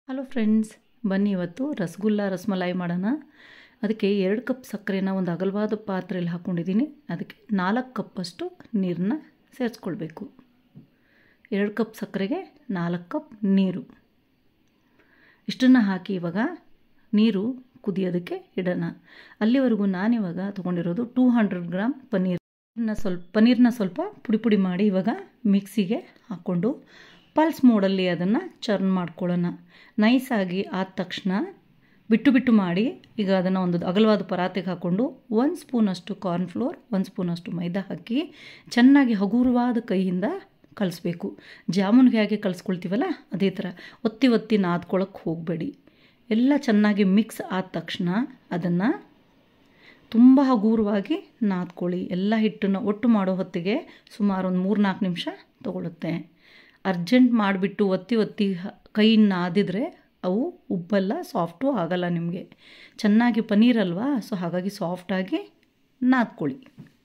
hello friends ಬನ್ನಿ ಇವತ್ತು ರಸಗುಲ್ಲ ರಸಮಲಾಯಿ ಮಾಡೋಣ ಅದಕ್ಕೆ ಎರಡು ಕಪ್ ಸಕ್ಕರೆನ ಒಂದು ಅಗಲವಾದ ಪಾತ್ರೆಯಲ್ಲಿ ಹಾಕ್ಕೊಂಡಿದ್ದೀನಿ ಅದಕ್ಕೆ ನಾಲ್ಕು ಕಪ್ಪಷ್ಟು ನೀರನ್ನ ಸೇರಿಸ್ಕೊಳ್ಬೇಕು ಎರಡು ಕಪ್ ಸಕ್ಕರೆಗೆ ನಾಲ್ಕು ಕಪ್ ನೀರು ಇಷ್ಟನ್ನು ಹಾಕಿ ಇವಾಗ ನೀರು ಕುದಿಯೋದಕ್ಕೆ ಇಡೋಣ ಅಲ್ಲಿವರೆಗೂ ನಾನಿವಾಗ ತೊಗೊಂಡಿರೋದು ಟೂ ಹಂಡ್ರೆಡ್ ಗ್ರಾಮ್ ಪನ್ನೀರ್ನ ಸ್ವಲ್ಪ ಪನ್ನೀರ್ನ ಸ್ವಲ್ಪ ಪುಡಿ ಪುಡಿ ಮಾಡಿ ಇವಾಗ ಮಿಕ್ಸಿಗೆ ಹಾಕ್ಕೊಂಡು ಪಲ್ಸ್ ಮೋಡಲ್ಲಿ ಅದನ್ನು ಚರ್ನ್ ಮಾಡ್ಕೊಳ್ಳೋಣ ನೈಸಾಗಿ ಆದ ತಕ್ಷಣ ಬಿಟ್ಟು ಬಿಟ್ಟು ಮಾಡಿ ಈಗ ಅದನ್ನು ಒಂದು ಅಗಲವಾದ ಪರಾತೆಗೆ ಹಾಕ್ಕೊಂಡು ಒಂದು ಸ್ಪೂನಷ್ಟು ಕಾರ್ನ್ಫ್ಲೋರ್ ಒಂದು ಸ್ಪೂನಷ್ಟು ಮೈದಾ ಹಾಕಿ ಚೆನ್ನಾಗಿ ಹಗುರವಾದ ಕೈಯಿಂದ ಕಲಿಸ್ಬೇಕು ಜಾಮೂನ್ಗೆ ಹೇಗೆ ಕಲಿಸ್ಕೊಳ್ತೀವಲ್ಲ ಅದೇ ಥರ ಒತ್ತಿ ಒತ್ತಿ ನಾದ್ಕೊಳ್ಳೋಕ್ಕೆ ಹೋಗಬೇಡಿ ಎಲ್ಲ ಚೆನ್ನಾಗಿ ಮಿಕ್ಸ್ ಆದ ತಕ್ಷಣ ಅದನ್ನು ತುಂಬ ಹಗೂರವಾಗಿ ನಾದ್ಕೊಳ್ಳಿ ಎಲ್ಲ ಹಿಟ್ಟನ್ನು ಒಟ್ಟು ಮಾಡೋ ಹೊತ್ತಿಗೆ ಸುಮಾರು ಒಂದು ಮೂರು ನಾಲ್ಕು ನಿಮಿಷ ತೊಗೊಳುತ್ತೆ ಅರ್ಜೆಂಟ್ ಮಾಡಿಬಿಟ್ಟು ಒತ್ತಿ ಒತ್ತಿ ಕೈಯಿಂದ ನಾದಿದ್ರೆ ಅವು ಉಬ್ಬಲ್ಲ ಸಾಫ್ಟು ಆಗಲ್ಲ ನಿಮಗೆ ಚೆನ್ನಾಗಿ ಪನ್ನೀರ್ ಅಲ್ವಾ ಸೊ ಹಾಗಾಗಿ ಸಾಫ್ಟಾಗಿ ನಾದ್ಕೊಳ್ಳಿ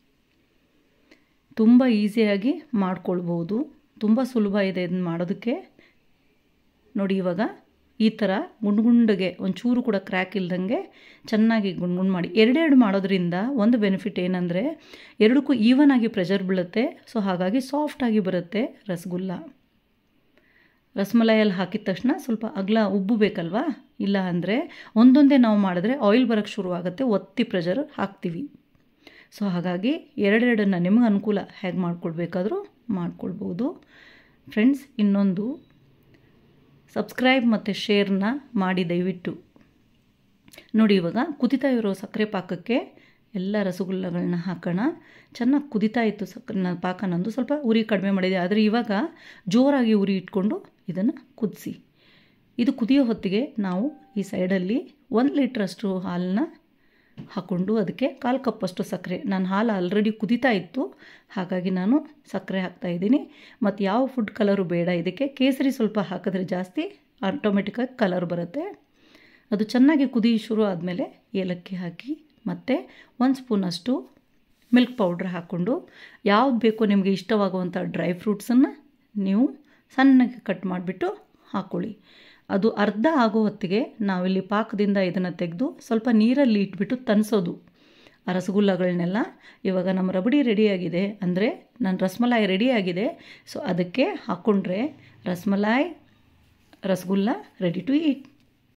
ತುಂಬ ಈಸಿಯಾಗಿ ಮಾಡ್ಕೊಳ್ಬೋದು ತುಂಬ ಸುಲಭ ಇದೆ ಇದನ್ನು ಮಾಡೋದಕ್ಕೆ ನೋಡಿ ಇವಾಗ ಈ ಥರ ಗುಂಡು ಗುಂಡಿಗೆ ಒಂಚೂರು ಕೂಡ ಕ್ರ್ಯಾಕ್ ಇಲ್ದಂಗೆ ಚೆನ್ನಾಗಿ ಗುಂಡು ಗುಂಡು ಮಾಡಿ ಎರಡೆರಡು ಮಾಡೋದ್ರಿಂದ ಒಂದು ಬೆನಿಫಿಟ್ ಏನಂದರೆ ಎರಡಕ್ಕೂ ಈವನ್ ಆಗಿ ಪ್ರೆಷರ್ ಬೀಳುತ್ತೆ ಸೊ ಹಾಗಾಗಿ ಸಾಫ್ಟಾಗಿ ಬರುತ್ತೆ ರಸಗುಲ್ಲ ರಸಮಲಾಯಲ್ಲಿ ಹಾಕಿದ ತಕ್ಷಣ ಸ್ವಲ್ಪ ಅಗಲ ಉಬ್ಬು ಬೇಕಲ್ವಾ ಇಲ್ಲ ಅಂದರೆ ಒಂದೊಂದೇ ನಾವು ಮಾಡಿದ್ರೆ ಆಯಿಲ್ ಬರೋಕ್ಕೆ ಶುರುವಾಗುತ್ತೆ ಒತ್ತಿ ಪ್ರೆಷರ್ ಹಾಕ್ತೀವಿ ಸೊ ಹಾಗಾಗಿ ಎರಡೆರಡನ್ನು ನಿಮಗೆ ಅನುಕೂಲ ಹೇಗೆ ಮಾಡ್ಕೊಳ್ಬೇಕಾದ್ರೂ ಮಾಡ್ಕೊಳ್ಬೋದು ಫ್ರೆಂಡ್ಸ್ ಇನ್ನೊಂದು ಸಬ್ಸ್ಕ್ರೈಬ್ ಮತ್ತು ಶೇರ್ನ ಮಾಡಿ ದಯವಿಟ್ಟು ನೋಡಿ ಇವಾಗ ಕುದಿತಾ ಇರೋ ಸಕ್ಕರೆ ಪಾಕಕ್ಕೆ ಎಲ್ಲ ರಸಗುಲ್ಲಗಳನ್ನ ಹಾಕೋಣ ಚೆನ್ನಾಗಿ ಕುದಿತಾ ಇತ್ತು ಸಕ್ಕರೆ ಪಾಕ ನಂದು ಸ್ವಲ್ಪ ಉರಿ ಕಡಿಮೆ ಮಾಡಿದೆ ಆದರೆ ಇವಾಗ ಜೋರಾಗಿ ಉರಿ ಇಟ್ಕೊಂಡು ಇದನ್ನು ಕುದಿಸಿ ಇದು ಕುದಿಯೋ ಹೊತ್ತಿಗೆ ನಾವು ಈ ಸೈಡಲ್ಲಿ ಒಂದು ಲೀಟ್ರಷ್ಟು ಹಾಲನ್ನ ಹಾಕ್ಕೊಂಡು ಅದಕ್ಕೆ ಕಾಲು ಕಪ್ಪಷ್ಟು ಸಕ್ಕರೆ ನಾನು ಹಾಲು ಆಲ್ರೆಡಿ ಕುದಿತಾ ಇತ್ತು ಹಾಗಾಗಿ ನಾನು ಸಕ್ಕರೆ ಹಾಕ್ತಾಯಿದ್ದೀನಿ ಮತ್ತು ಯಾವ ಫುಡ್ ಕಲರು ಬೇಡ ಇದಕ್ಕೆ ಕೇಸರಿ ಸ್ವಲ್ಪ ಹಾಕಿದ್ರೆ ಜಾಸ್ತಿ ಆಟೋಮೆಟಿಕಾಗಿ ಕಲರ್ ಬರುತ್ತೆ ಅದು ಚೆನ್ನಾಗಿ ಕುದಿ ಶುರು ಆದಮೇಲೆ ಏಲಕ್ಕಿ ಹಾಕಿ ಮತ್ತು ಒಂದು ಸ್ಪೂನಷ್ಟು ಮಿಲ್ಕ್ ಪೌಡ್ರ್ ಹಾಕ್ಕೊಂಡು ಯಾವ್ದು ಬೇಕೋ ನಿಮಗೆ ಇಷ್ಟವಾಗುವಂಥ ಡ್ರೈ ಫ್ರೂಟ್ಸನ್ನು ನೀವು ಸಣ್ಣಗೆ ಕಟ್ ಮಾಡಿಬಿಟ್ಟು ಹಾಕ್ಕೊಳ್ಳಿ ಅದು ಅರ್ಧ ಆಗೋ ಹೊತ್ತಿಗೆ ನಾವಿಲ್ಲಿ ಪಾಕದಿಂದ ಇದನ್ನು ತೆಗೆದು ಸ್ವಲ್ಪ ನೀರಲ್ಲಿ ಇಟ್ಬಿಟ್ಟು ತನಿಸೋದು ಆ ರಸಗುಲ್ಲಗಳನ್ನೆಲ್ಲ ಇವಾಗ ನಮ್ಮ ರಬಡಿ ರೆಡಿಯಾಗಿದೆ ಅಂದರೆ ನನ್ನ ರಸಮಲಾಯಿ ರೆಡಿಯಾಗಿದೆ ಸೊ ಅದಕ್ಕೆ ಹಾಕ್ಕೊಂಡ್ರೆ rasmalai rasgulla ready to heat